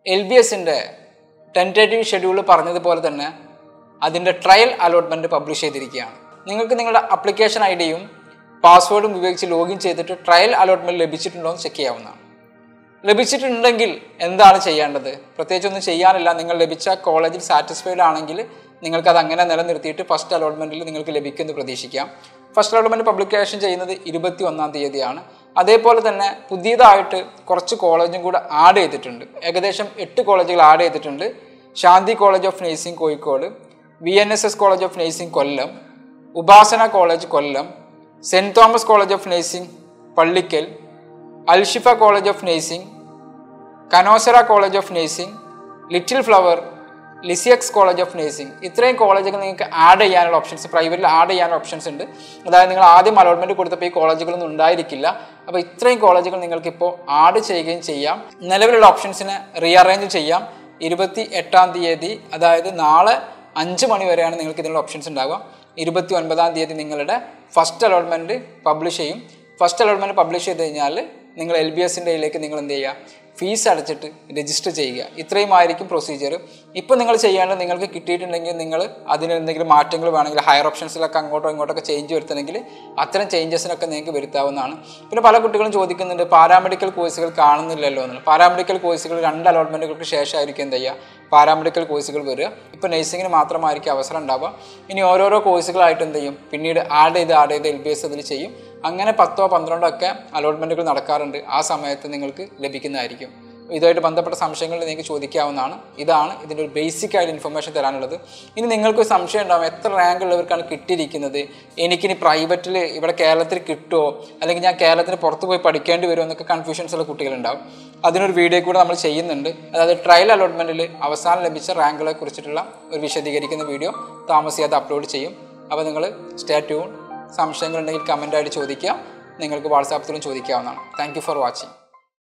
L B എസിൻ്റെ tentative schedule പറഞ്ഞതുപോലെ തന്നെ അതിൻ്റെ ട്രയൽ അലോട്ട്മെൻറ്റ് പബ്ലിഷ് ചെയ്തിരിക്കുകയാണ് നിങ്ങൾക്ക് നിങ്ങളുടെ അപ്ലിക്കേഷൻ ഐ ഡിയും പാസ്വേഡും ഉപയോഗിച്ച് ലോഗിൻ ചെയ്തിട്ട് ട്രയൽ അലോട്ട്മെൻറ്റ് ലഭിച്ചിട്ടുണ്ടോ എന്ന് ചെക്ക് ചെയ്യാവുന്നതാണ് ലഭിച്ചിട്ടുണ്ടെങ്കിൽ എന്താണ് ചെയ്യേണ്ടത് പ്രത്യേകിച്ച് ഒന്നും ചെയ്യാനില്ല നിങ്ങൾ ലഭിച്ച കോളേജിൽ സാറ്റിസ്ഫൈഡ് ആണെങ്കിൽ നിങ്ങൾക്ക് അത് അങ്ങനെ നിലനിർത്തിയിട്ട് ഫസ്റ്റ് അലോട്ട്മെൻറ്റിൽ നിങ്ങൾക്ക് ലഭിക്കുമെന്ന് പ്രതീക്ഷിക്കാം ഫസ്റ്റ് അലോട്ട്മെൻറ്റ് പബ്ലിക്കേഷൻ ചെയ്യുന്നത് ഇരുപത്തി ഒന്നാം തീയതിയാണ് അതേപോലെ തന്നെ പുതിയതായിട്ട് കുറച്ച് കോളേജും കൂടെ ആഡ് ചെയ്തിട്ടുണ്ട് ഏകദേശം എട്ട് കോളേജുകൾ ആഡ് ചെയ്തിട്ടുണ്ട് Shanthi college of nursing Kozhikode V N S S college of nursing Kollam Upasana college Kollam saint Thomas college of nursing Pallikkal Al Shifa college of nursing Canossa college of nursing little flower Lisieux college of nursing ഇത്രയും കോളേജുകൾ നിങ്ങൾക്ക് add ചെയ്യാനുള്ള options പ്രൈവറ്റിൽ add ചെയ്യാനുള്ള options ഉണ്ട് അതായത് നിങ്ങൾ ആദ്യം അലോട്ട്മെന്റ് കൊടുത്തപ്പോൾ ഈ കോളേജുകളൊന്നും ഉണ്ടായിരിക്കില്ല അപ്പോൾ ഇത്രയും കോളേജുകൾ നിങ്ങൾക്ക് ഇപ്പോൾ ആഡ് ചെയ്യുകയും ചെയ്യാം നിലവിലുള്ള ഓപ്ഷൻസിനെ റീഅറേഞ്ച് ചെയ്യാം ഇരുപത്തി എട്ടാം തീയതി അതായത് നാളെ അഞ്ച് മണി വരെയാണ് നിങ്ങൾക്ക് ഇതിനുള്ള ഓപ്ഷൻസ് ഉണ്ടാവുക ഇരുപത്തി ഒൻപതാം തീയതി നിങ്ങളുടെ ഫസ്റ്റ് അലോട്ട്മെൻറ്റ് പബ്ലിഷ് ചെയ്യും ഫസ്റ്റ് അലോട്ട്മെൻറ്റ് പബ്ലിഷ് ചെയ്ത് കഴിഞ്ഞാൽ നിങ്ങൾ എൽ ബി എസിൻ്റെ കയ്യിലേക്ക് നിങ്ങൾ എന്ത് ചെയ്യുക ഫീസ് അടച്ചിട്ട് രജിസ്റ്റർ ചെയ്യുക ഇത്രയുമായിരിക്കും പ്രൊസീജിയർ ഇപ്പോൾ നിങ്ങൾ ചെയ്യേണ്ടത് നിങ്ങൾക്ക് കിട്ടിയിട്ടുണ്ടെങ്കിൽ നിങ്ങൾ അതിന് എന്തെങ്കിലും മാറ്റങ്ങൾ വേണമെങ്കിൽ ഹയർ ഓപ്ഷൻസിലൊക്കെ അങ്ങോട്ടോ ഇങ്ങോട്ടൊക്കെ ചേഞ്ച് വരുത്തണമെങ്കിൽ അത്തരം ചേഞ്ചസിനൊക്കെ നിങ്ങൾക്ക് വരുത്താവുന്നതാണ് പിന്നെ പല കുട്ടികളും ചോദിക്കുന്നുണ്ട് പാരാമെഡിക്കൽ കോഴ്സുകൾ കാണുന്നില്ലല്ലോ എന്നുള്ളത് പാരാമെഡിക്കൽ കോഴ്സുകൾ രണ്ട് അലോട്ട്മെൻറ്റുകൾക്ക് ശേഷമായിരിക്കും എന്ത് ചെയ്യുക പാരാമെഡിക്കൽ കോഴ്സുകൾ വരിക ഇപ്പോൾ നഴ്സിങ്ങിന് മാത്രമായിരിക്കും അവസരം ഉണ്ടാവുക ഇനി ഓരോരോ കോഴ്സുകളായിട്ട് എന്ത് ചെയ്യും പിന്നീട് ആഡ് ചെയ്ത് ആഡ് ചെയ്ത് എൽ ബി എസ് അതിൽ ചെയ്യും അങ്ങനെ പത്തോ പന്ത്രണ്ടോ ഒക്കെ അലോട്ട്മെൻറ്റുകൾ നടക്കാറുണ്ട് ആ സമയത്ത് നിങ്ങൾക്ക് ലഭിക്കുന്നതായിരിക്കും ഇതുമായിട്ട് ബന്ധപ്പെട്ട സംശയങ്ങൾ നിങ്ങൾക്ക് ചോദിക്കാവുന്നതാണ് ഇതാണ് ഇതിൻ്റെ ഒരു ബേസിക് ആയിട്ട് ഇൻഫർമേഷൻ തരാനുള്ളത് ഇനി നിങ്ങൾക്ക് ഒരു സംശയം ഉണ്ടാവും എത്ര റാങ്ക് ഉള്ളവർക്കാണ് കിട്ടിയിരിക്കുന്നത് എനിക്കിനി പ്രൈവറ്റിൽ ഇവിടെ കേരളത്തിൽ കിട്ടുമോ അല്ലെങ്കിൽ ഞാൻ കേരളത്തിന് പുറത്ത് പോയി പഠിക്കേണ്ടി വരുമോ എന്നൊക്കെ കൺഫ്യൂഷൻസ് ഉള്ള കുട്ടികളുണ്ടാവും അതിനൊരു വീഡിയോ കൂടെ നമ്മൾ ചെയ്യുന്നുണ്ട് അതായത് ട്രയൽ അലോട്ട്മെൻറ്റിൽ അവസാനം ലഭിച്ച റാങ്കുകളെ കുറിച്ചിട്ടുള്ള ഒരു വിശദീകരിക്കുന്ന വീഡിയോ താമസിയാതെ അപ്ലോഡ് ചെയ്യും അപ്പോൾ നിങ്ങൾ സ്റ്റേ ട്യൂൺ സംശയങ്ങളുണ്ടെങ്കിൽ കമൻ്റായിട്ട് ചോദിക്കുക നിങ്ങൾക്ക് വാട്സാപ്പിലും ചോദിക്കാവുന്നതാണ് താങ്ക് യു ഫോർ വാച്ചിങ്